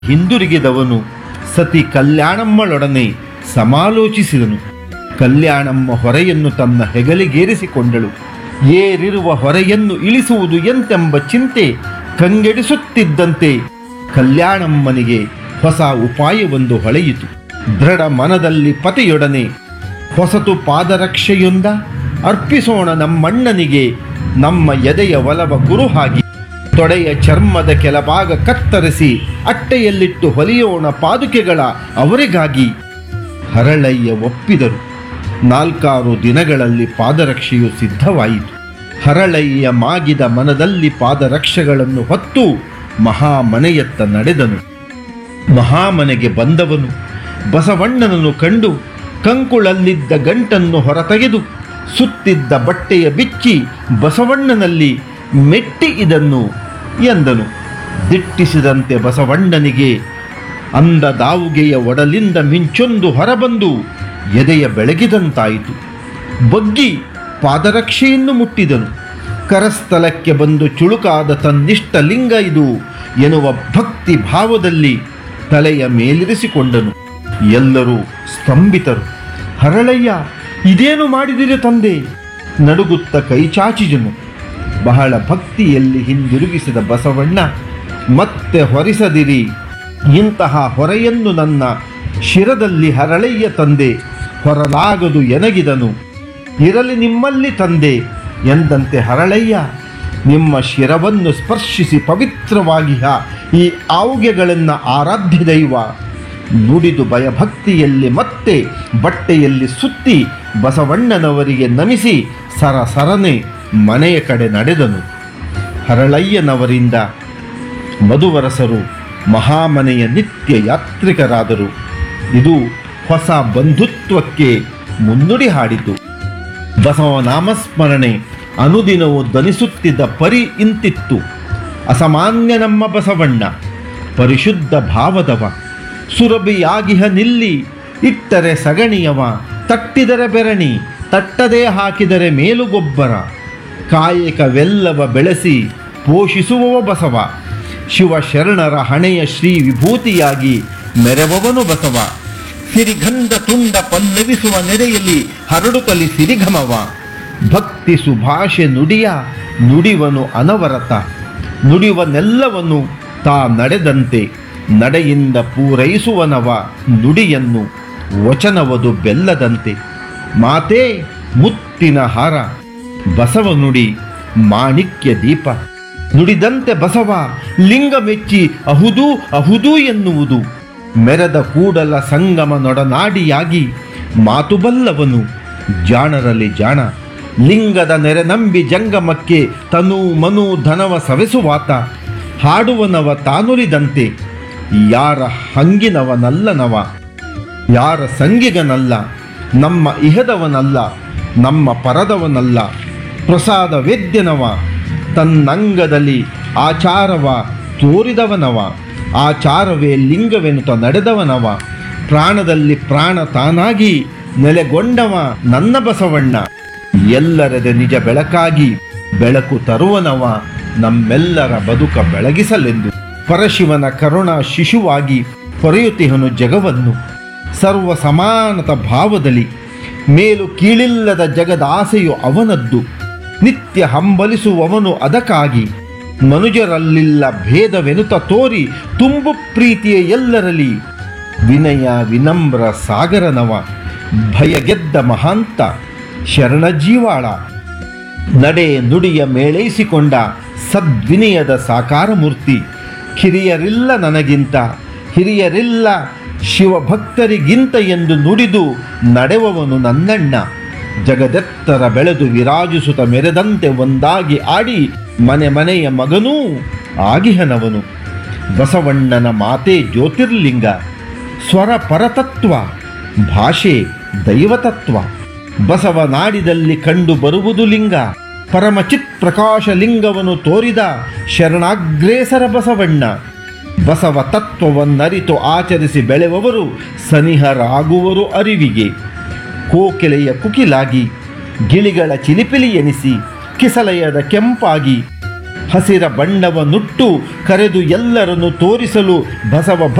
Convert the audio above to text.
ಹಿಂದಿರುಗಿದವನು ಸತಿ ಕಲ್ಯಾಣಮ್ಮಳೊಡನೆ ಸಮಾಲೋಚಿಸಿದನು ಕಲ್ಯಾಣಮ್ಮ ಹೊರೆಯನ್ನು ತನ್ನ ಹೆಗಲಿಗೇರಿಸಿಕೊಂಡಳು ಏರಿರುವ ಹೊರೆಯನ್ನು ಇಳಿಸುವುದು ಎಂತೆಂಬ ಚಿಂತೆ ಕಂಗೆಡಿಸುತ್ತಿದ್ದಂತೆ ಕಲ್ಯಾಣಮ್ಮನಿಗೆ ಹೊಸ ಉಪಾಯವೊಂದು ಹೊಳೆಯಿತು ದೃಢ ಮನದಲ್ಲಿ ಪತಿಯೊಡನೆ ಹೊಸತು ಪಾದರಕ್ಷೆಯೊಂದ ಅರ್ಪಿಸೋಣ ನಮ್ಮಣ್ಣನಿಗೆ ನಮ್ಮ ಎದೆಯ ಒಲವ ಕುರುಹಾಗಿ ತೊಡೆಯ ಚರ್ಮದ ಕೆಲಭಾಗ ಕತ್ತರಿಸಿ ಅಟ್ಟೆಯಲ್ಲಿಟ್ಟು ಹೊಲಿಯೋಣ ಪಾದುಕೆಗಳ ಅವರಿಗಾಗಿ ಹರಳಯ್ಯ ಒಪ್ಪಿದರು ನಾಲ್ಕಾರು ದಿನಗಳಲ್ಲಿ ಪಾದರಕ್ಷೆಯು ಸಿದ್ಧವಾಯಿತು ಹರಳಯ್ಯ ಮಾಗಿದ ಮನದಲ್ಲಿ ಪಾದರಕ್ಷೆಗಳನ್ನು ಹೊತ್ತು ಮಹಾಮನೆಯತ್ತ ನಡೆದನು ಮಹಾಮನೆಗೆ ಬಂದವನು ಬಸವಣ್ಣನನ್ನು ಕಂಡು ಕಂಕುಳಲ್ಲಿದ್ದ ಗಂಟನ್ನು ಹೊರತೆಗೆದು ಸುತ್ತಿದ್ದ ಬಟ್ಟೆಯ ಬಿಚ್ಚಿ ಬಸವಣ್ಣನಲ್ಲಿ ಮೆಟ್ಟಿ ಇದನ್ನು ಎಂದನು ದಿಟ್ಟಿಸಿದಂತೆ ಬಸವಣ್ಣನಿಗೆ ಅಂದ ದಾವುಗೆಯ ಒಡಲಿಂದ ಮಿಂಚೊಂದು ಹೊರಬಂದು ಎದೆಯ ಬೆಳಗಿದಂತಾಯಿತು ಬಗ್ಗಿ ಪಾದರಕ್ಷೆಯನ್ನು ಮುಟ್ಟಿದನು ಕರಸ್ಥಲಕ್ಕೆ ಬಂದು ಚುಳುಕಾದ ತನ್ನಿಷ್ಟ ಲಿಂಗ ಇದು ಎನ್ನುವ ಭಕ್ತಿ ಭಾವದಲ್ಲಿ ತಲೆಯ ಮೇಲಿರಿಸಿಕೊಂಡನು ಎಲ್ಲರೂ ಸ್ತಂಭಿತರು ಹರಳಯ್ಯ ಇದೇನು ಮಾಡಿದಿರಿ ತಂದೆ ನಡುಗುತ್ತ ಕೈಚಾಚಿದನು ಬಹಳ ಭಕ್ತಿಯಲ್ಲಿ ಹಿಂದಿರುಗಿಸಿದ ಬಸವಣ್ಣ ಮತ್ತೆ ಹೊರಿಸದಿರಿ ಇಂತಹ ಹೊರೆಯನ್ನು ನನ್ನ ಶಿರದಲ್ಲಿ ಹರಳಯ್ಯ ತಂದೆ ಹೊರಲಾಗದು ಎನಗಿದನು ಇರಲಿ ನಿಮ್ಮಲ್ಲಿ ತಂದೆ ಎಂದಂತೆ ಹರಳಯ್ಯ ನಿಮ್ಮ ಶಿರವನ್ನು ಸ್ಪರ್ಶಿಸಿ ಪವಿತ್ರವಾಗಿಹ ಈ ಆವುಗೆಗಳನ್ನು ಆರಾಧ್ಯ ದೈವ ನುಡಿದು ಭಯಭಕ್ತಿಯಲ್ಲಿ ಮತ್ತೆ ಬಟ್ಟೆಯಲ್ಲಿ ಸುತ್ತಿ ಬಸವಣ್ಣನವರಿಗೆ ನಮಿಸಿ ಸರಸರನೆ ಮನೆಯ ಕಡೆ ನಡೆದನು ಹರಳಯ್ಯನವರಿಂದ ಮಧುವರಸರು ಮಹಾಮನೆಯ ನಿತ್ಯ ಯಾತ್ರಿಕರಾದರು ಇದು ಹೊಸ ಬಂಧುತ್ವಕ್ಕೆ ಮುನ್ನುಡಿ ಹಾಡಿತು ಬಸವ ನಾಮಸ್ಮರಣೆ ಅನುದಿನವೂ ಧ್ವನಿಸುತ್ತಿದ್ದ ಪರಿ ಇಂತಿತ್ತು ಅಸಾಮಾನ್ಯ ನಮ್ಮ ಬಸವಣ್ಣ ಪರಿಶುದ್ಧ ಭಾವದವ ಸುರಭಿಯಾಗಿಹ ನಿಲ್ಲಿ ಇಟ್ಟರೆ ಸಗಣಿಯವ ತಟ್ಟಿದರೆ ಬೆರಣಿ ತಟ್ಟದೇ ಹಾಕಿದರೆ ಮೇಲುಗೊಬ್ಬರ ಕಾಯಕವೆಲ್ಲವ ಬೆಳೆಸಿ ಪೋಷಿಸುವವ ಬಸವ ಶಿವ ಶರಣರ ಹಣೆಯ ಶ್ರೀ ವಿಭೂತಿಯಾಗಿ ಮೆರವವನು ಬಸವ ಸಿರಿಗಂಧ ತುಂಡ ಪಲ್ಲವಿಸುವ ನೆರೆಯಲ್ಲಿ ಹರಡುತ್ತಲಿ ಸಿರಿಘಮವ ಭಕ್ತಿ ಸುಭಾಷೆ ನುಡಿಯ ನುಡಿವನು ಅನವರತ ನುಡಿವನೆಲ್ಲವನ್ನು ತಾ ನಡೆದಂತೆ ನಡೆಯಿಂದ ಪೂರೈಸುವನವ ನುಡಿಯನ್ನು ವಚನವದು ಬೆಲ್ಲದಂತೆ ಮಾತೇ ಮುತ್ತಿನ ಹಾರ ಬಸವ ನುಡಿ ಮಾಣಿಕ್ಯ ದೀಪ ನುಡಿದಂತೆ ಬಸವ ಲಿಂಗ ಮೆಚ್ಚಿ ಅಹುದೂ ಅಹುದೂ ಎನ್ನುವುದು ಮೆರೆದ ಕೂಡಲ ಸಂಗಮ ನೊಡನಾಡಿಯಾಗಿ ಮಾತು ಬಲ್ಲವನು ಜಾಣರಲ್ಲಿ ಜಾಣ ಲಿಂಗದ ನೆರೆ ನಂಬಿ ಜಂಗಮಕ್ಕೆ ತನು ಮನು ಧನವ ಸವೆಸುವಾತ ಹಾಡುವನವ ತಾನುರಿದಂತೆ ಯಾರ ಹಂಗಿನವನಲ್ಲನವ ಯಾರ ಸಂಗಿಗನಲ್ಲ ನಮ್ಮ ಇಹದವನಲ್ಲ ನಮ್ಮ ಪರದವನಲ್ಲ ಪ್ರಸಾದ ವೇದ್ಯನವ ತನ್ನಂಗದಲ್ಲಿ ಆಚಾರವ ತೋರಿದವನವ ಆಚಾರವೇ ಲಿಂಗವೆನುತ ನಡೆದವನವ ಪ್ರಾಣದಲ್ಲಿ ಪ್ರಾಣ ತಾನಾಗಿ ನೆಲೆಗೊಂಡವ ನನ್ನ ಬಸವಣ್ಣ ಎಲ್ಲರದೆ ನಿಜ ಬೆಳಕಾಗಿ ಬೆಳಕು ತರುವನವ ನಮ್ಮೆಲ್ಲರ ಬದುಕ ಬೆಳಗಿಸಲೆಂದು ಪರಶಿವನ ಕರುಣ ಶಿಶುವಾಗಿ ಹೊರೆಯುತ್ತಿಹನು ಜಗವನ್ನು ಸರ್ವ ಸಮಾನತ ಭಾವದಲ್ಲಿ ಮೇಲು ಕೀಳಿಲ್ಲದ ಜಗದ ಆಸೆಯು ಅವನದ್ದು ನಿತ್ಯ ಹಂಬಲಿಸುವವನು ಅದಕ್ಕಾಗಿ ಮನುಜರಲ್ಲಿಲ್ಲ ಭೇದವೆನುತ ತೋರಿ ತುಂಬು ಪ್ರೀತಿಯ ಎಲ್ಲರಲ್ಲಿ ವಿನಯ ವಿನಮ್ರ ಸಾಗರನವ ಭಯ ಗೆದ್ದ ಮಹಾಂತ ಶರಣ ಜೀವಾಳ ನಡೆ ನುಡಿಯ ಮೇಳೈಸಿಕೊಂಡ ಸದ್ವಿನಯದ ಸಾಕಾರ ಮೂರ್ತಿ ಹಿರಿಯರಿಲ್ಲ ನನಗಿಂತ ಹಿರಿಯರಿಲ್ಲ ಶಿವಭಕ್ತರಿಗಿಂತ ಎಂದು ನುಡಿದು ನಡೆವವನು ನನ್ನಣ್ಣ ಜಗದೆತ್ತರ ಬೆಳೆದು ವಿರಾಜಿಸುತ್ತ ಮೆರೆದಂತೆ ಒಂದಾಗಿ ಆಡಿ ಮನೆ ಮನೆಯ ಮಗನೂ ಆಗಿಹನವನು ಬಸವಣ್ಣನ ಮಾತೆ ಜ್ಯೋತಿರ್ಲಿಂಗ ಸ್ವರ ಪರತತ್ವ ಭಾಷೆ ದೈವತತ್ವ ಬಸವ ನಾಡಿದಲ್ಲಿ ಕಂಡು ಬರುವುದು ಲಿಂಗ ಪರಮಚಿತ್ ಪ್ರಕಾಶ ಲಿಂಗವನ್ನು ತೋರಿದ ಶರಣಾಗ್ರೇಸರ ಬಸವಣ್ಣ ಬಸವ ತತ್ವವನ್ನರಿತು ಆಚರಿಸಿ ಬೆಳೆವವರು ಸನಿಹರಾಗುವರು ಅರಿವಿಗೆ ಕೋಕಿಲೆಯ ಕುಕಿಲಾಗಿ ಗಿಳಿಗಳ ಚಿಲಿಪಿಲಿ ಎನಿಸಿ ಕಿಸಲಯದ ಕೆಂಪಾಗಿ ಹಸಿರ ಬಣ್ಣವನ್ನುಟ್ಟು ಕರೆದು ಎಲ್ಲರನ್ನು ತೋರಿಸಲು ಬಸವ